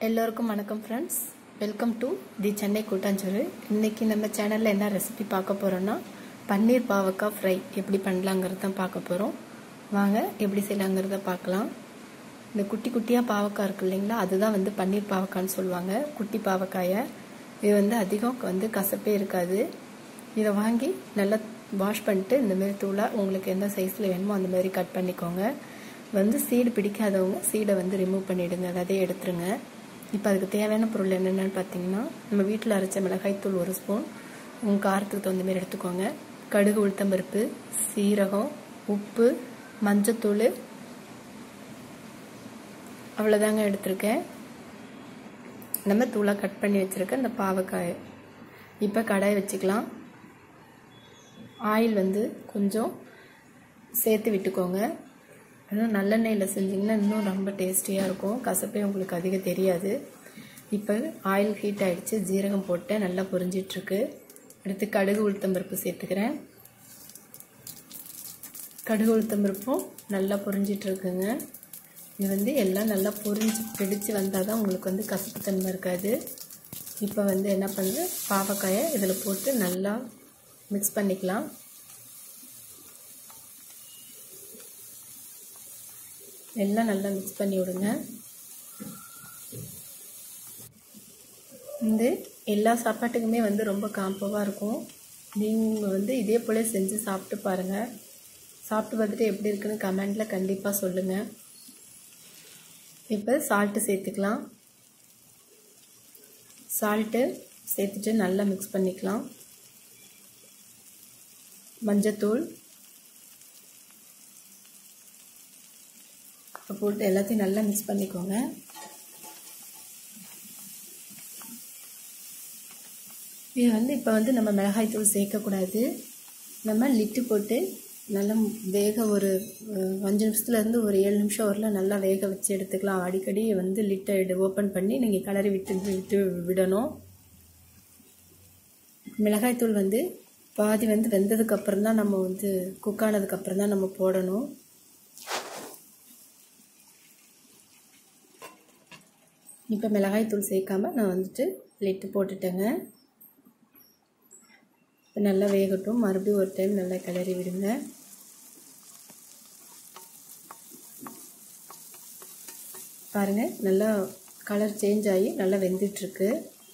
எல்லோருக்கும் வணக்கம் friends welcome to the Chennai Koottanchoru இன்னைக்கு நம்ம சேனலில் என்ன ரெசிபி பார்க்க போகிறோன்னா பன்னீர் பாவக்காய் ஃப்ரை எப்படி பண்ணலாங்கிறது தான் பார்க்க போகிறோம் வாங்க எப்படி செய்யலாங்கிறத பார்க்கலாம் இந்த குட்டி குட்டியாக பாவக்காய் இருக்கு இல்லைங்களா அதுதான் வந்து பன்னீர் பாவக்காய்னு சொல்லுவாங்க குட்டி பாவக்காயை இது வந்து அதிகம் வந்து கசப்பே இருக்காது இதை வாங்கி நல்லா வாஷ் பண்ணிட்டு இந்த மாதிரி தூளாக உங்களுக்கு எந்த சைஸில் வேணுமோ அந்த மாதிரி கட் பண்ணிக்கோங்க வந்து சீடு பிடிக்காதவங்க சீடை வந்து ரிமூவ் பண்ணிவிடுங்க விதையை எடுத்துருங்க இப்போ அதுக்கு தேவையான பொருள் என்னென்னு பார்த்தீங்கன்னா நம்ம வீட்டில் அரைச்ச மிளகாய்த்தூள் ஒரு ஸ்பூன் உங்கள் காரத்துக்கு தகுந்த மாதிரி எடுத்துக்கோங்க கடுகு உளுத்தம்பருப்பு சீரகம் உப்பு மஞ்சத்தூள் அவ்வளோதாங்க எடுத்திருக்கேன் நம்ம தூளாக கட் பண்ணி வச்சுருக்க இந்த பாவக்காய் இப்போ கடாய் வச்சுக்கலாம் ஆயில் வந்து கொஞ்சம் சேர்த்து விட்டுக்கோங்க அதுவும் நல்லெண்ணெயில் செஞ்சிங்கன்னா இன்னும் ரொம்ப டேஸ்டியாக இருக்கும் கசப்பே உங்களுக்கு அதிகம் தெரியாது இப்போ ஆயில் ஹீட் ஆகிடுச்சு ஜீரகம் போட்டு நல்லா பொரிஞ்சிட்ருக்கு அடுத்து கடுகு உளுத்தம்பருப்பு சேர்த்துக்கிறேன் கடுகு உளுத்தம்பருப்பும் நல்லா பொரிஞ்சிட்ருக்குங்க இது வந்து எல்லாம் நல்லா பொரிஞ்சு பிடிச்சு வந்தால் தான் உங்களுக்கு வந்து கசப்புத்தன்மை இருக்காது இப்போ வந்து என்ன பண்ணுது பாவக்காயை இதில் போட்டு நல்லா மிக்ஸ் பண்ணிக்கலாம் எல்லாம் நல்லா மிக்ஸ் பண்ணி விடுங்க வந்து எல்லா சாப்பாட்டுக்குமே வந்து ரொம்ப காம்போவாக இருக்கும் நீங்கள் வந்து இதே போல் செஞ்சு சாப்பிட்டு பாருங்கள் சாப்பிட்டு பார்த்துட்டு எப்படி இருக்குன்னு கமெண்டில் கண்டிப்பாக சொல்லுங்கள் இப்போ சால்ட்டு சேர்த்துக்கலாம் சால்ட்டு சேர்த்துட்டு நல்லா மிக்ஸ் பண்ணிக்கலாம் மஞ்சத்தூள் போட்டு எல்லாத்தையும் நல்லா மிக்ஸ் பண்ணிக்கோங்க இது வந்து இப்போ வந்து நம்ம மிளகாய்த்தூள் சேர்க்கக்கூடாது நம்ம லிட்டு போட்டு நல்லா வேக ஒரு அஞ்சு நிமிஷத்துலேருந்து ஒரு ஏழு நிமிஷம் வரல நல்லா வேக வச்சு எடுத்துக்கலாம் அடிக்கடி வந்து லிட்டை ஓப்பன் பண்ணி நீங்கள் கலரி விட்டு விட்டு விடணும் மிளகாய்த்தூள் வந்து பாதி வந்து வெந்ததுக்கப்புறம் தான் நம்ம வந்து குக் ஆனதுக்கப்புறம் தான் நம்ம போடணும் இப்போ மிளகாய்த்தூள் சேர்க்காம நான் வந்துட்டு லிட்டு போட்டுட்டேங்க இப்போ நல்லா வேகட்டும் மறுபடியும் ஒரு டைம் நல்லா கிளறி விடுங்க பாருங்கள் நல்லா கலர் சேஞ்ச் ஆகி நல்லா வெந்துட்டுருக்கு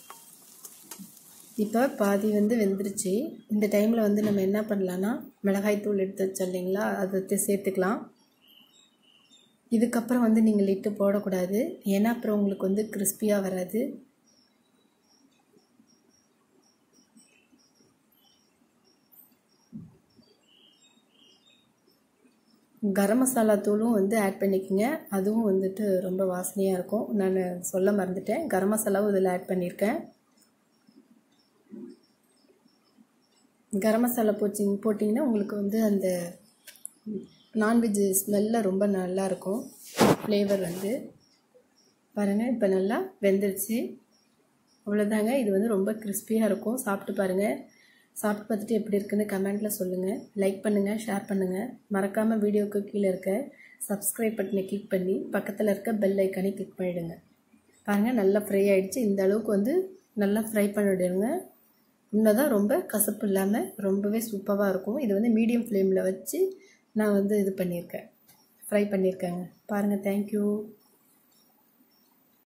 இப்போ பாதி வந்து வெந்துருச்சு இந்த டைமில் வந்து நம்ம என்ன பண்ணலான்னா மிளகாய்த்தூள் எடுத்து வச்சோம் இல்லைங்களா அதை சேர்த்துக்கலாம் இதுக்கப்புறம் வந்து நீங்கள் லிட்டு போடக்கூடாது ஏன்னா அப்புறம் உங்களுக்கு வந்து கிறிஸ்பியாக வராது கரம் மசாலா தூளும் வந்து ஆட் பண்ணிக்கோங்க அதுவும் வந்துட்டு ரொம்ப வாசனையாக இருக்கும் நான் சொல்ல மறந்துட்டேன் கரம் மசாலாவும் இதில் ஆட் பண்ணியிருக்கேன் கரம் மசாலா போச்சு போட்டிங்கன்னா உங்களுக்கு வந்து அந்த நான்வெஜ் ஸ்மெல்லில் ரொம்ப நல்லாயிருக்கும் ஃப்ளேவர் வந்து பாருங்கள் இப்போ நல்லா வெந்துருச்சு அவ்வளோதாங்க இது வந்து ரொம்ப கிறிஸ்பியாக இருக்கும் சாப்பிட்டு பாருங்கள் சாப்பிட்டு பார்த்துட்டு எப்படி இருக்குன்னு கமெண்ட்டில் சொல்லுங்கள் லைக் பண்ணுங்கள் ஷேர் பண்ணுங்கள் மறக்காமல் வீடியோவுக்கு கீழே இருக்க சப்ஸ்கிரைப் பட்டனை கிளிக் பண்ணி பக்கத்தில் இருக்க பெல் ஐக்கானே கிளிக் பண்ணிவிடுங்க பாருங்கள் நல்லா ஃப்ரை ஆகிடுச்சு இந்த அளவுக்கு வந்து நல்லா ஃப்ரை பண்ணிவிடுங்க இன்னும் தான் ரொம்ப கசப்பு இல்லாமல் ரொம்பவே சூப்பராக இருக்கும் இது வந்து மீடியம் ஃப்ளேமில் வச்சு நான் வந்து இது பண்ணியிருக்கேன் ஃப்ரை பண்ணியிருக்கேங்க பாருங்கள் தேங்க்யூ